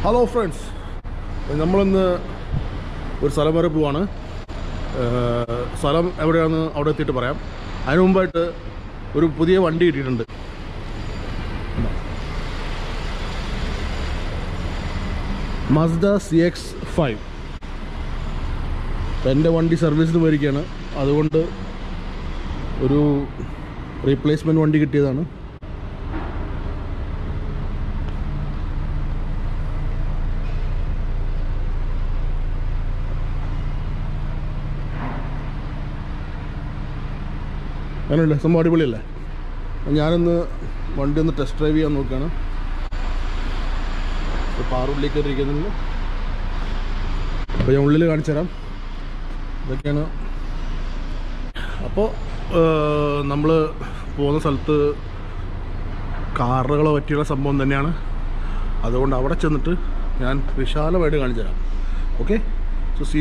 Hello friends നമ്മളിന്ന് ഒരു സ്ഥലം വരെ പോവാണ് ഏഹ് സ്ഥലം എവിടെയാണെന്ന് അവിടെ എത്തിയിട്ട് പറയാം അതിന് മുമ്പായിട്ട് ഒരു പുതിയ വണ്ടി കിട്ടിയിട്ടുണ്ട് മസ്ദ സി എക്സ് ഫൈവ് എൻ്റെ വണ്ടി സർവീസിന് പോയിരിക്കുകയാണ് അതുകൊണ്ട് ഒരു റീപ്ലേസ്മെൻറ്റ് വണ്ടി കിട്ടിയതാണ് അങ്ങനെയല്ലേ സംഭവം അടിപൊളിയല്ലേ അപ്പോൾ ഞാനൊന്ന് വണ്ടി ഒന്ന് ടെസ്റ്റ് ഡ്രൈവ് ചെയ്യാൻ നോക്കുകയാണ് പാറുള്ളിൽ കയറിയിരിക്കുന്നുണ്ട് അപ്പോൾ ഞാൻ ഉള്ളിൽ കാണിച്ചു തരാം ഇതൊക്കെയാണ് അപ്പോൾ നമ്മൾ പോകുന്ന സ്ഥലത്ത് കാറുകളെ പറ്റിയുള്ള സംഭവം തന്നെയാണ് അതുകൊണ്ട് അവിടെ ചെന്നിട്ട് ഞാൻ വിശാലമായിട്ട് കാണിച്ചു തരാം ഓക്കെ സോ സീ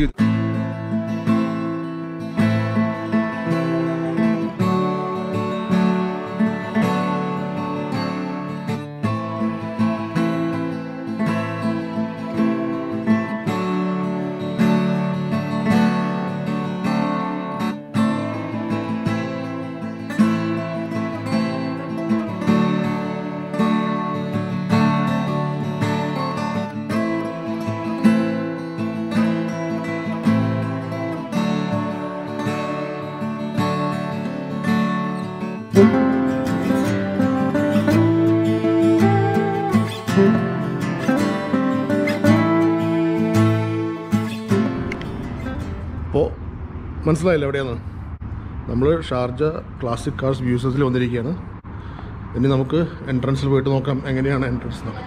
അപ്പോൾ മനസ്സിലായില്ല എവിടെയാണ് നമ്മൾ ഷാർജ ക്ലാസിക് കാർസ് മ്യൂസിയത്തിൽ വന്നിരിക്കുകയാണ് ഇനി നമുക്ക് എൻട്രൻസിൽ പോയിട്ട് നോക്കാം എങ്ങനെയാണ് എൻട്രൻസ് നോക്കാം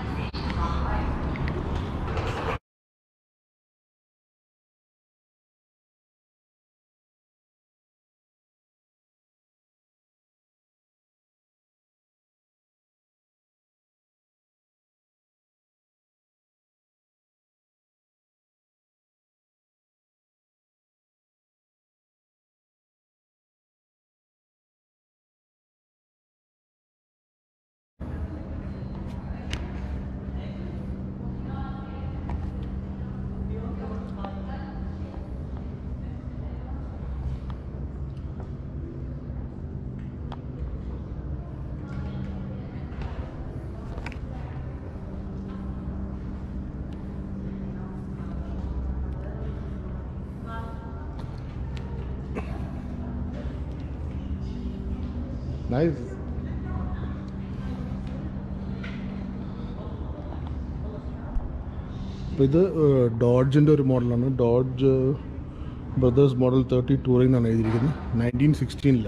നൈസ് അപ്പോൾ ഇത് ഡോഡ്ജിൻ്റെ ഒരു മോഡലാണ് Dodge Brothers model thirty touring എന്നാണ് എഴുതിയിരിക്കുന്നത് നയൻറ്റീൻ സിക്സ്റ്റീനിൽ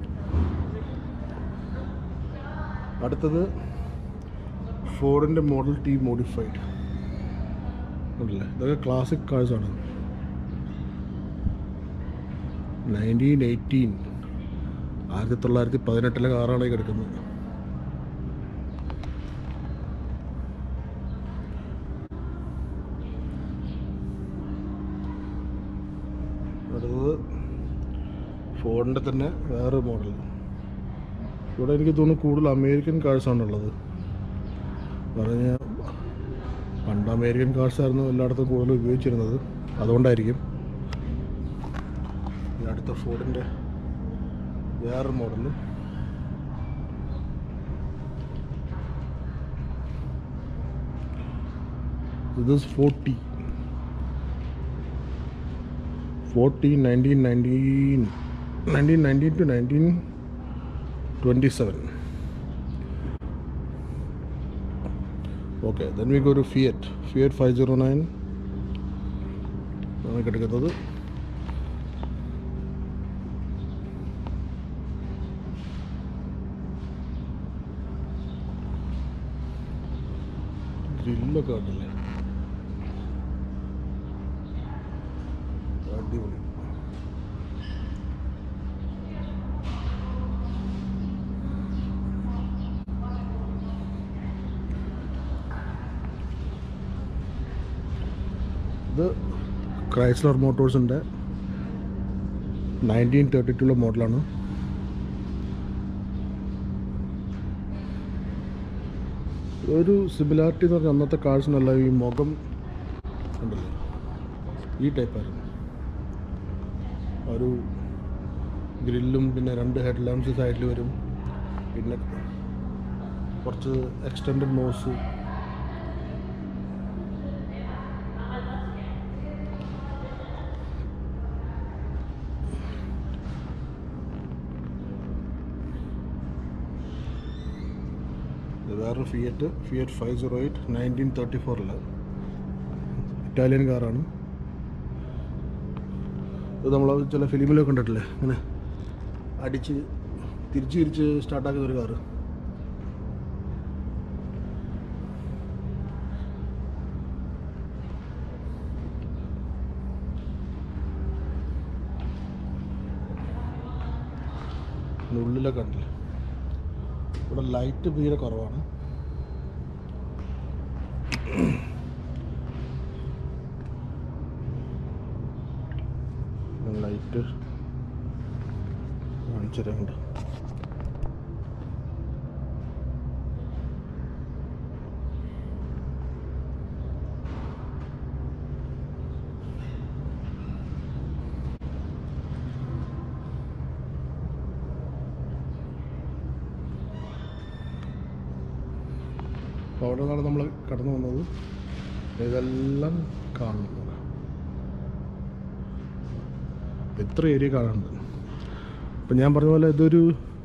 അടുത്തത് ഫോറിൻ്റെ മോഡൽ ടി മോഡിഫൈഡ് ഉണ്ടല്ലേ ഇതൊക്കെ ക്ലാസിക് കാഴ്സാണ് നയൻറ്റീൻ എയ്റ്റീൻ ആയിരത്തി തൊള്ളായിരത്തി പതിനെട്ടിലെ കാറാണ് ഈ കിടക്കുന്നത് അടുത്തത് ഫോണിൻ്റെ തന്നെ വേറെ മോഡൽ ഇവിടെ എനിക്ക് തോന്നുന്നു കൂടുതൽ അമേരിക്കൻ കാഴ്സാണ് ഉള്ളത് പറഞ്ഞ പണ്ട് അമേരിക്കൻ കാഴ്സ് ആയിരുന്നു എല്ലായിടത്തും കൂടുതൽ ഉപയോഗിച്ചിരുന്നത് അതുകൊണ്ടായിരിക്കും ഇനി അടുത്ത ഫോർഡിൻ്റെ വേറെ മോഡല് ഇത് forty forty nineteen nineteen nineteen nineteen to nineteen twenty seven okay then we go ഒരു Fiat Fiat five zero nine ആണ് കിടക്കുന്നത് ഗ്രില്ലൊക്കെ ഉണ്ടല്ലേ അടിപൊളി ഇത് ക്രൈസ്ലർ മോട്ടോഴ്സിൻ്റെ നയൻറ്റീൻ തേർട്ടി ടുള്ള മോഡലാണ് ഒരു സിമിലാരിറ്റി എന്ന് പറഞ്ഞാൽ അന്നത്തെ കാഴ്ചനല്ല ഈ മുഖം ഉണ്ടല്ലോ ഈ ടൈപ്പായിരുന്നു ഒരു ഗ്രില്ലും പിന്നെ രണ്ട് ഹെഡ് ലാമ്പ്സ് സൈഡിൽ വരും പിന്നെ കുറച്ച് എക്സ്റ്റെൻഡ് നോസ് ഇത് വേറൊരു Fiat Fiat five zero eight nineteen thirty ഫോറിൽ ഇറ്റാലിയൻ കാറാണ് ഇത് നമ്മൾ ചില ഫിലിമിലൊക്കെ കണ്ടിട്ടില്ലേ ഇങ്ങനെ അടിച്ച് തിരിച്ച് തിരിച്ച് സ്റ്റാർട്ടാക്കുന്ന ഒരു കാറ് ഇതിൻ്റെ ഉള്ളിലൊക്കെ ഉണ്ടല്ലേ ഇവിടെ ലൈറ്റ് തീരെ കുറവാണ് ലൈറ്റ് കാണിച്ചു തരാറുണ്ട് അപ്പോൾ അവിടെ നിന്നാണ് നമ്മൾ കടന്നു വന്നത് ഇതെല്ലാം കാണണം എത്ര ഏരിയ കാണുന്നുണ്ട് അപ്പം ഞാൻ പറഞ്ഞ പോലെ ഇതൊരു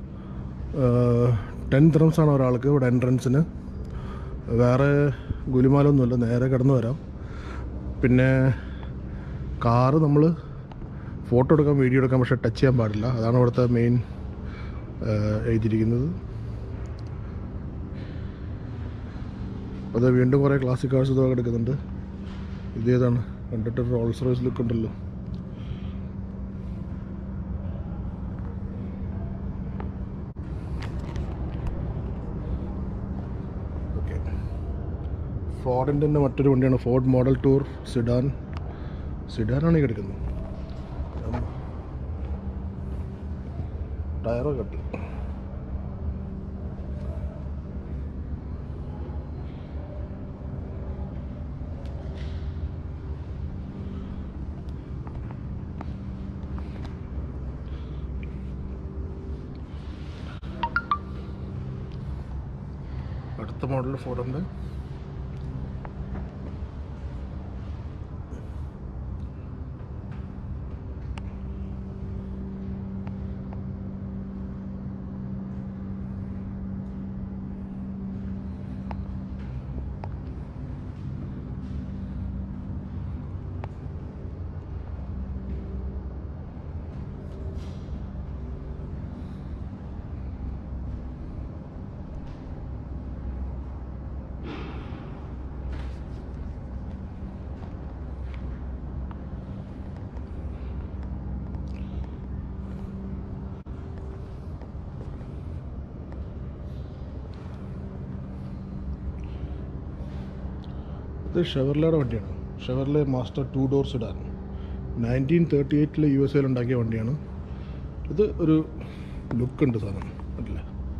ടെൻ ത്രംസ് ആണ് ഒരാൾക്ക് ഇവിടെ എൻട്രൻസിന് വേറെ ഗുലിമാലൊന്നുമില്ല നേരെ കടന്നു വരാം പിന്നെ കാറ് നമ്മൾ ഫോട്ടോ എടുക്കാം വീഡിയോ എടുക്കാം പക്ഷേ ടച്ച് ചെയ്യാൻ പാടില്ല അതാണ് ഇവിടുത്തെ മെയിൻ എഴുതിയിരിക്കുന്നത് അത് വീണ്ടും കുറേ ക്ലാസിക് കാർസ് ഇതൊക്കെ എടുക്കുന്നുണ്ട് ഇതേതാണ് കണ്ടിട്ട് റോൾസ് റോയ്സ് ലുക്ക് ഉണ്ടല്ലോ ഓക്കെ ഫോർഡിൻ്റെ തന്നെ മറ്റൊരു വണ്ടിയാണ് ഫോർഡ് മോഡൽ ടൂർ സിഡാൻ സിഡാനാണ് ഈ കിടക്കുന്നത് ടയറൊക്കെ കട്ടി അടുത്ത മോഡൽ ഫോർഡുണ്ട് ഇത് ഷെവർലയുടെ വണ്ടിയാണ് Chevrolet master two door sedan nineteen thirty എയ്റ്റിൽ യു എസ് എയിൽ ഉണ്ടാക്കിയ വണ്ടിയാണ് ഇത് ഒരു ലുക്ക് ഉണ്ട് സാധനം അല്ല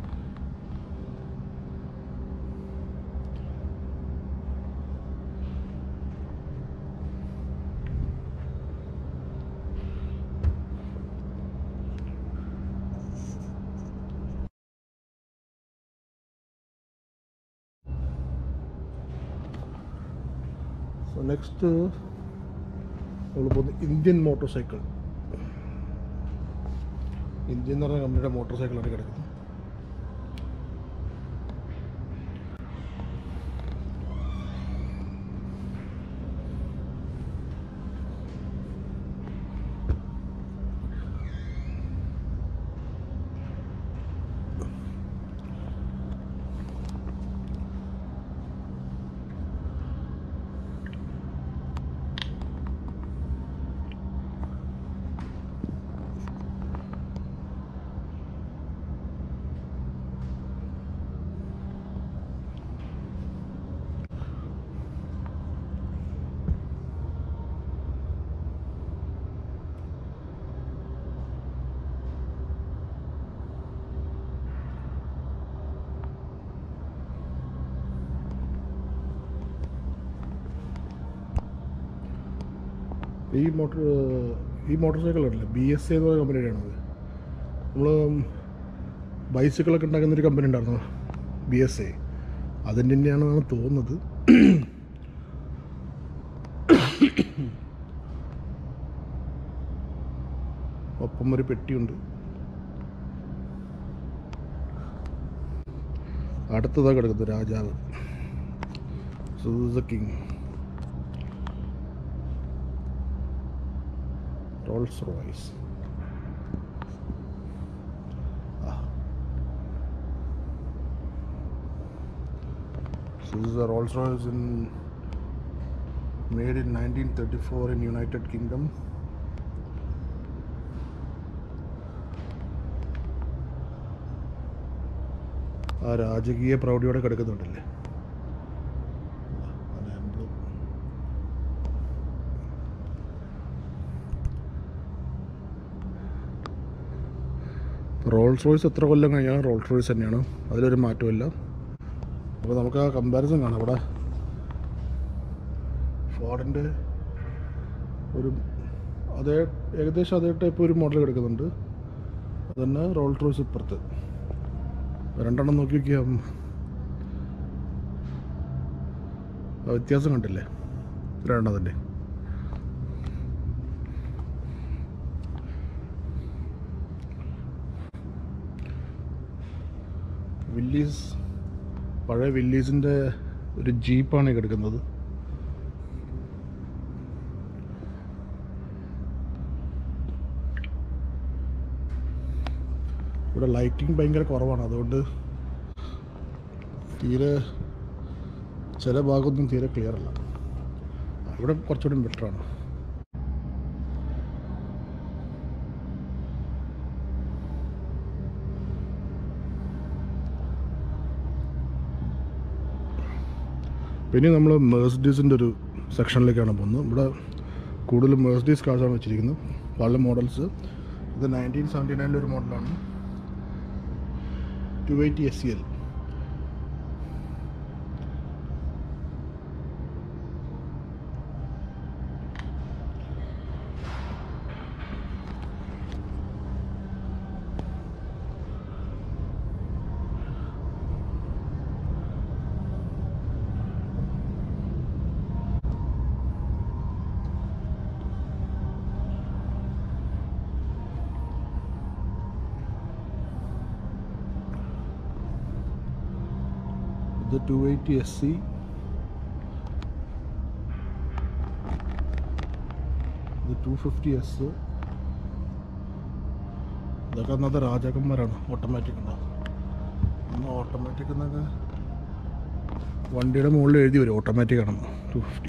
സോ നെക്സ്റ്റ് നമ്മൾ പോകുന്നത് ഇന്ത്യൻ മോട്ടോർ സൈക്കിൾ ഇന്ത്യൻ എന്ന് പറഞ്ഞ കമ്പനിയുടെ മോട്ടോർ സൈക്കിളാണ് കിടക്കുന്നത് ഈ മോട്ടോർ ഈ മോട്ടോർ സൈക്കിൾ ഉണ്ടല്ലേ ബി എസ് എ എന്ന് പറയുന്ന കമ്പനിയുടെയാണത് നമ്മൾ ബൈസിക്കിളൊക്കെ ഉണ്ടാക്കുന്ന ഒരു കമ്പനി ഉണ്ടായിരുന്നു ബി എസ് എ അതിൻ്റെ തന്നെയാണെന്നാണ് തോന്നുന്നത് ഒപ്പം ഒരു പെട്ടിയുണ്ട് അടുത്തതാ കിടക്കുന്നത് രാജാവ് സുസുക്കിങ് Rolls Royce So this is a Rolls Royce in made in 1934 in United Kingdom. ആ രാജകീയ പ്രൗഢിയോടെ കിടക്കുന്നുണ്ടല്ലേ അത് emblem. റോൾസ് റോയ്സ് എത്ര കൊല്ലം കഴിഞ്ഞാൽ റോൾസ് റോയ്സ് തന്നെയാണ് അതിലൊരു മാറ്റമില്ല അപ്പോൾ നമുക്ക് ആ കമ്പാരിസൺ കാണാം ഇവിടെ ഫോർഡിൻ്റെ ഒരു അതേ ഏകദേശം അതേ ടൈപ്പ് ഒരു മോഡൽ കിടക്കുന്നുണ്ട് അത് തന്നെ റോൾ റോയ്സ് ഇപ്പുറത്ത് രണ്ടെണ്ണം നോക്കി നോക്കിയാൽ ആ വ്യത്യാസം കണ്ടില്ലേ രണ്ടെണ്ണത്തിൻ്റെ വില്ലീസ് പഴയ വില്ലീസിൻ്റെ ഒരു ജീപ്പാണ് ഈ കിടക്കുന്നത് ഇവിടെ ലൈറ്റിംഗ് ഭയങ്കര കുറവാണ് അതുകൊണ്ട് തീരെ ചില ഭാഗമൊന്നും തീരെ ക്ലിയർ അല്ല ഇവിടെ കുറച്ചുകൂടി ബെറ്ററാണ് പിന്നെ നമ്മൾ മേഴ്സിഡീസിൻ്റെ ഒരു സെക്ഷനിലേക്കാണ് പോകുന്നത് ഇവിടെ കൂടുതലും മേഴ്സിഡീസ് കാർസാണ് വെച്ചിരിക്കുന്നത് പല മോഡൽസ് ഇത് നയൻറ്റീൻ സെവൻറ്റി നയനിലെ ഒരു മോഡലാണ് two eighty S C L ഇത് ടു എയ്റ്റി എസ് സി ഇത് ടു ഫിഫ്റ്റി എസ് ഇതൊക്കെ അന്നത്തെ രാജാക്കന്മാരാണ് ഓട്ടോമാറ്റിക് ഉണ്ടാവും അന്ന് ഓട്ടോമാറ്റിക് എന്നൊക്കെ വണ്ടിയുടെ മുകളിൽ എഴുതി വരും ഓട്ടോമാറ്റിക് ആണെന്ന് ടു ഫിഫ്റ്റി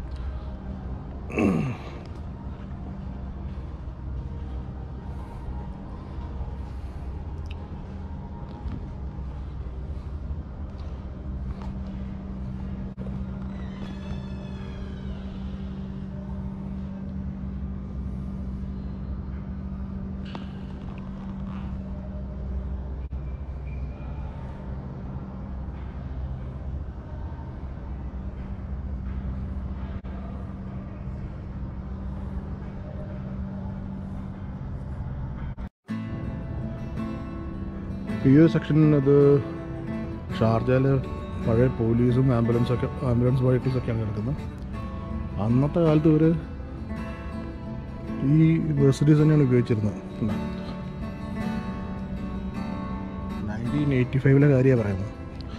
ഈ ഒരു സെക്ഷൻ അത് ഷാർജയിൽ പഴയ പോലീസും ആംബുലൻസൊക്കെ ആംബുലൻസ് വെഹിക്കിൾസൊക്കെയാണ് കിടക്കുന്നത് അന്നത്തെ കാലത്ത് ഇവർ ഈ മെഴ്സിഡീസ് തന്നെയാണ് ഉപയോഗിച്ചിരുന്നത് നയൻറ്റീൻ എയ്റ്റി ഫൈവിലെ കാര്യമാണ് പറയുന്നത്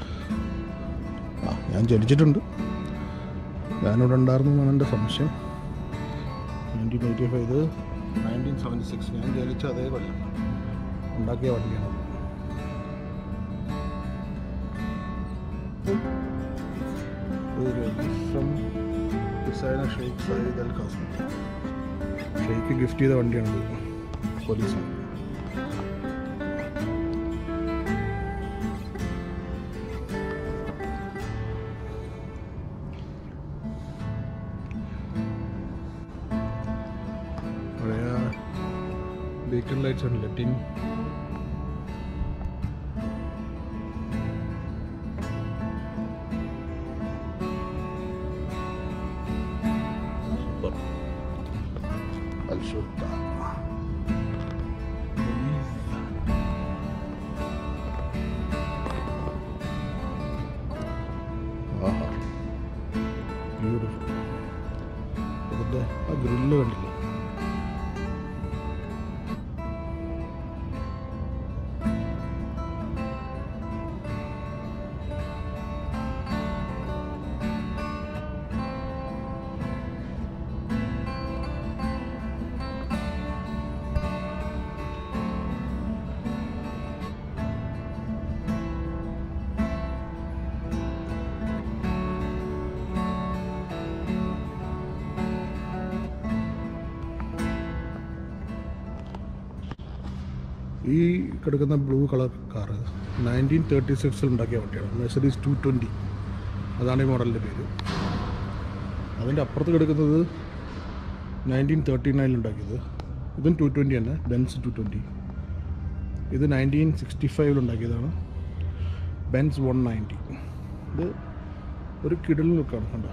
ആ ഞാൻ ജനിച്ചിട്ടുണ്ട് ഞാനിവിടെ ഉണ്ടായിരുന്നു എന്നാണ് എൻ്റെ സംശയം നയൻറ്റീൻ എയ്റ്റി ഫൈവ് ഇത് നയൻറ്റീൻ സെവൻറ്റി സിക്സ് ഞാൻ ജനിച്ച അതേ കൊല്ലം ഉണ്ടാക്കിയ വണ്ടിയാണ് from designer Sheikh Sayyid Al Qasim Sheikh gift ചെയ്ത വണ്ടിയാണത് പോലീസ് പഴയ ബേക്കൺ ലൈറ്റ്സ് ഉണ്ടല്ലേ ടിൻ സൂപ്പർ പരിശുദ്ധ ആഹാ ബ്യൂട്ടിഫുൾ ഇതിൻ്റെ ആ ഗ്രില്ല് കണ്ടില്ലേ ഈ കിടക്കുന്ന blue colour car nineteen thirty സിക്സിൽ ഉണ്ടാക്കിയ വണ്ടിയാണ് മെസഡീസ് ടു ട്വൻറ്റി അതാണ് ഈ മോഡലിൻ്റെ പേര് അതിൻ്റെ അപ്പുറത്ത് കിടക്കുന്നത് നയൻറ്റീൻ തേർട്ടി നയനിൽ ഉണ്ടാക്കിയത് ഇതും ടു ട്വൻറ്റി തന്നെ ബെൻസ് ടു ട്വൻറ്റി ഇത് നയൻറ്റീൻ സിക്സ്റ്റി ഫൈവിൽ ഉണ്ടാക്കിയതാണ് ബെൻസ് വൺ നയൻറ്റി ഇത് ഒരു കിടൽ ലുക്കാണ് കണ്ടോ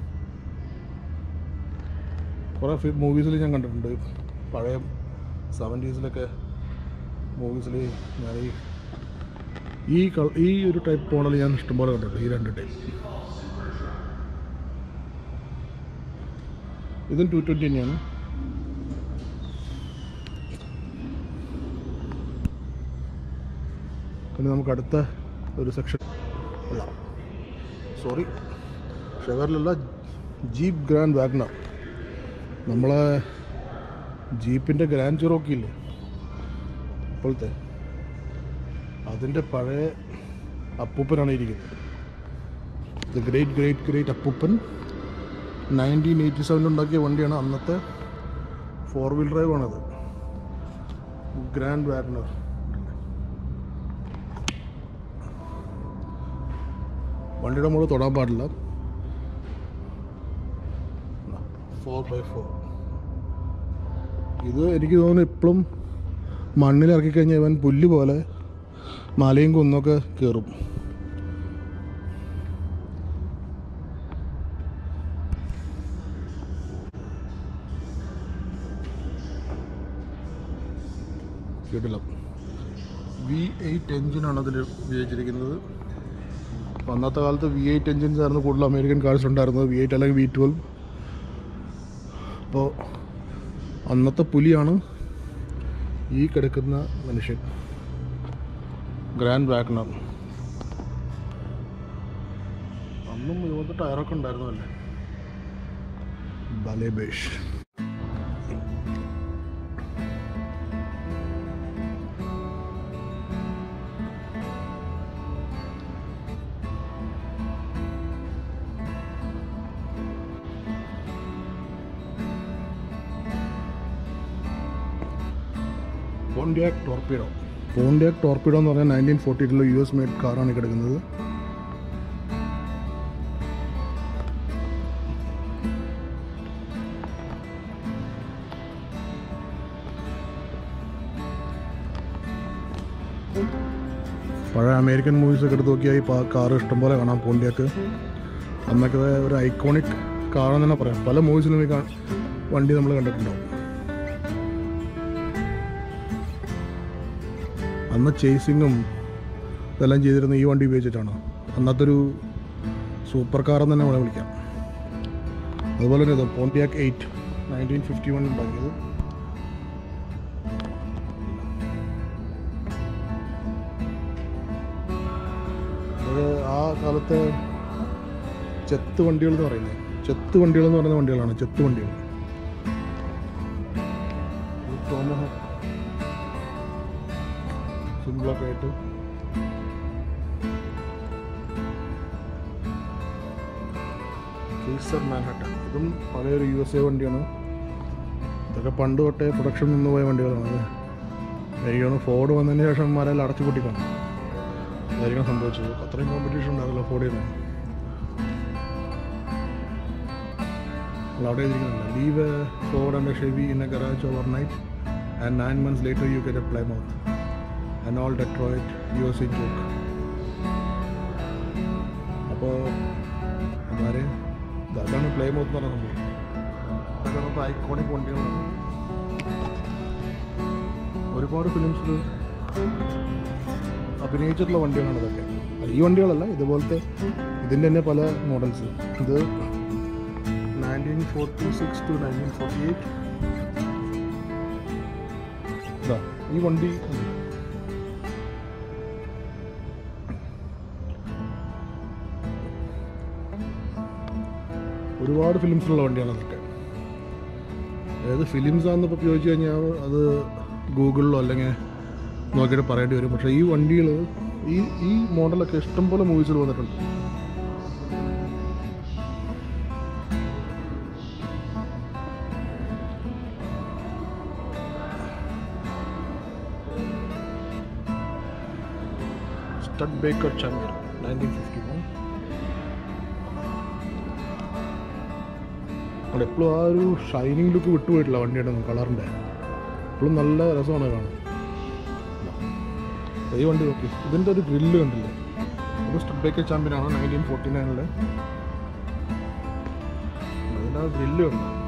കുറേ മൂവീസിൽ ഞാൻ കണ്ടിട്ടുണ്ട് പഴയ സെവൻറ്റീസിലൊക്കെ മൂവീസിൽ ഞാൻ ഈ ഈ കൾ ഈ ഒരു ടൈപ്പ് മോഡൽ ഞാൻ ഇഷ്ടംപോലെ കണ്ടിട്ടുണ്ട് ഈ രണ്ട് ടൈപ്പ് ഇതും ടു ട്വൻറ്റി തന്നെയാണ് പിന്നെ നമുക്ക് അടുത്ത ഒരു സെക്ഷൻ അല്ല സോറി ഷെവറിലുള്ള ജീപ്പ് ഗ്രാൻഡ് വാഗ്നർ നമ്മളെ ജീപ്പിൻ്റെ ഗ്രാൻഡ് ചിറോക്കി ഇല്ലേ ഇപ്പോഴത്തെ അതിൻ്റെ പഴയ അപ്പൂപ്പനാണ് ഇരിക്കുന്നത് ദ ഗ്രേറ്റ് ഗ്രേറ്റ് ഗ്രേറ്റ് അപ്പൂപ്പൻ നയൻറ്റീൻ എയ്റ്റി സെവനിൽ ഉണ്ടാക്കിയ വണ്ടിയാണ് അന്നത്തെ ഫോർ വീൽ ഡ്രൈവ് ആണത് ഗ്രാൻഡ് വാഗ്നർ വണ്ടിയുടെ മുകളിൽ തൊടാൻ പാടില്ല ഫോർ ബൈ ഫോർ ഇത് എനിക്ക് തോന്നുന്നു ഇപ്പോഴും മണ്ണിൽ ഇറക്കി കഴിഞ്ഞാൽ ഇവൻ പുല്ല് പോലെ മലയും കുന്നൊക്കെ കയറും കേട്ടില്ല വി എയ്റ്റ് എൻജിനാണ് അതിൽ ഉപയോഗിച്ചിരിക്കുന്നത് അപ്പോൾ അന്നത്തെ കാലത്ത് വി എയ്റ്റ് എൻജിൻസ് ആയിരുന്നു കൂടുതൽ അമേരിക്കൻ കാർസ് ഉണ്ടായിരുന്നത് വി എയ്റ്റ് അല്ലെങ്കിൽ വി ട്വൽവ് അപ്പോൾ അന്നത്തെ പുലിയാണ് ഈ കിടക്കുന്ന മനുഷ്യൻ ഗ്രാൻഡ് വാഗ്നർ അന്നും ഇതുപോലത്തെ ടയറൊക്കെ ഉണ്ടായിരുന്നു അല്ലേ ബലേബേഷ് പോണ്ടിയാക് ടോർപിഡോ പോണ്ടിയാക് ടോർപിഡോ എന്ന് പറഞ്ഞാൽ നയൻറ്റീൻ ഫോർട്ടി എയ്റ്റിലെ യു എസ് മെയ്ഡ് കാറാണ് ഈ കിടക്കുന്നത് പഴയ അമേരിക്കൻ മൂവീസ് ഒക്കെ എടുത്ത് നോക്കിയാൽ ഈ കാർ ഇഷ്ടംപോലെ കാണാം പോണ്ടിയാക്ക് അന്നൊക്കെ ഒരു ഐക്കോണിക് കാറെന്ന് തന്നെ പറയാം പല മൂവീസിലും ഈ കാ- വണ്ടി നമ്മൾ കണ്ടിട്ടുണ്ടാവും അന്ന് ചേസിങ്ങും ഇതെല്ലാം ചെയ്തിരുന്ന ഈ വണ്ടി ഉപയോഗിച്ചിട്ടാണ് അന്നത്തെ ഒരു സൂപ്പർ കാർ എന്ന് തന്നെ വേണം വിളിക്കാം അതുപോലെ തന്നെ ഇത് Pontiac eight nineteen fifty one ഉണ്ടാക്കിയത് അത് ആ കാലത്തെ ചെത്ത് വണ്ടികൾ എന്ന് പറയുന്നത് ചെത്ത് വണ്ടികൾ എന്ന് പറയുന്ന വണ്ടികളാണ് ചെത്ത് വണ്ടികൾ ഇത് ടോമഹോക്ക് സിമ്പിളൊക്കെ ആയിട്ട് കേസർ മാൻഹട്ടൻ ഇതും പഴയൊരു യു എസ് എ വണ്ടിയാണ് ഇതൊക്കെ പണ്ട് തൊട്ടേ പ്രൊഡക്ഷൻ നിന്ന് പോയ വണ്ടികളാണ് അത് എനിക്കാണ് ഫോർഡ് വന്നതിന് ശേഷം മരയിൽ അടച്ചു പൊട്ടിക്കണം അതായിരിക്കും സംഭവിച്ചത് അത്രയും കോമ്പറ്റീഷൻ ഉണ്ടാവില്ല ഫോർഡിൽ നിന്ന് അവിടെ എഴുതിയിരിക്കുന്നില്ല leave Ford and Chevy in a garage overnight and nine months later you get a Plymouth and all Detroit U S in talk അപ്പോൾ അതാര് അതാണ് പ്ലേ മൗത്ത് എന്ന് പറഞ്ഞ സംഭവം അതൊക്കെ നമുക്ക് ഐക്കോണിക് വണ്ടികളാണ് ഒരുപാട് ഫിലിംസിൽ അഭിനയിച്ചിട്ടുള്ള വണ്ടികളാണ് ഇതൊക്കെ ഈ വണ്ടികളല്ല ഇതുപോലത്തെ ഇതിൻ്റെ തന്നെ പല മോഡൽസ് ഇത് nineteen forty six to nineteen forty eight ഇതാ ഈ വണ്ടി ഒരുപാട് ഫിലിംസിലുള്ള വണ്ടിയാണ് അതൊക്കെ ഏത് ഫിലിംസ് ആണെന്ന് ഇപ്പോൾ ചോദിച്ചു കഴിഞ്ഞാൽ അത് ഗൂഗിളിലോ അല്ലെങ്കിൽ നോക്കിയിട്ട് പറയേണ്ടി വരും പക്ഷേ ഈ വണ്ടികൾ ഈ ഈ മോഡലൊക്കെ ഇഷ്ടംപോലെ മൂവീസിൽ വന്നിട്ടുണ്ട് Studebaker champion nineteen fifty one അവിടെ എപ്പോഴും ആ ഒരു ഷൈനിങ് ലുക്ക് വിട്ടുപോയിട്ടില്ല വണ്ടിയുടെ ഒന്നും കളറിൻ്റെ എപ്പോഴും നല്ല രസമാണ് കാണാൻ ഈ വണ്ടി നോക്കി ഇതിൻ്റെ ഒരു ഗ്രില്ല് കണ്ടില്ലേ ഇത് സ്റ്റഡ് ബേക്കർ ചാമ്പ്യൻ ആണ് നയൻറ്റീൻ ഫോർട്ടി നയനിൽ അതിൻ്റെ ആ ഗ്രില്ല് കണ്ടു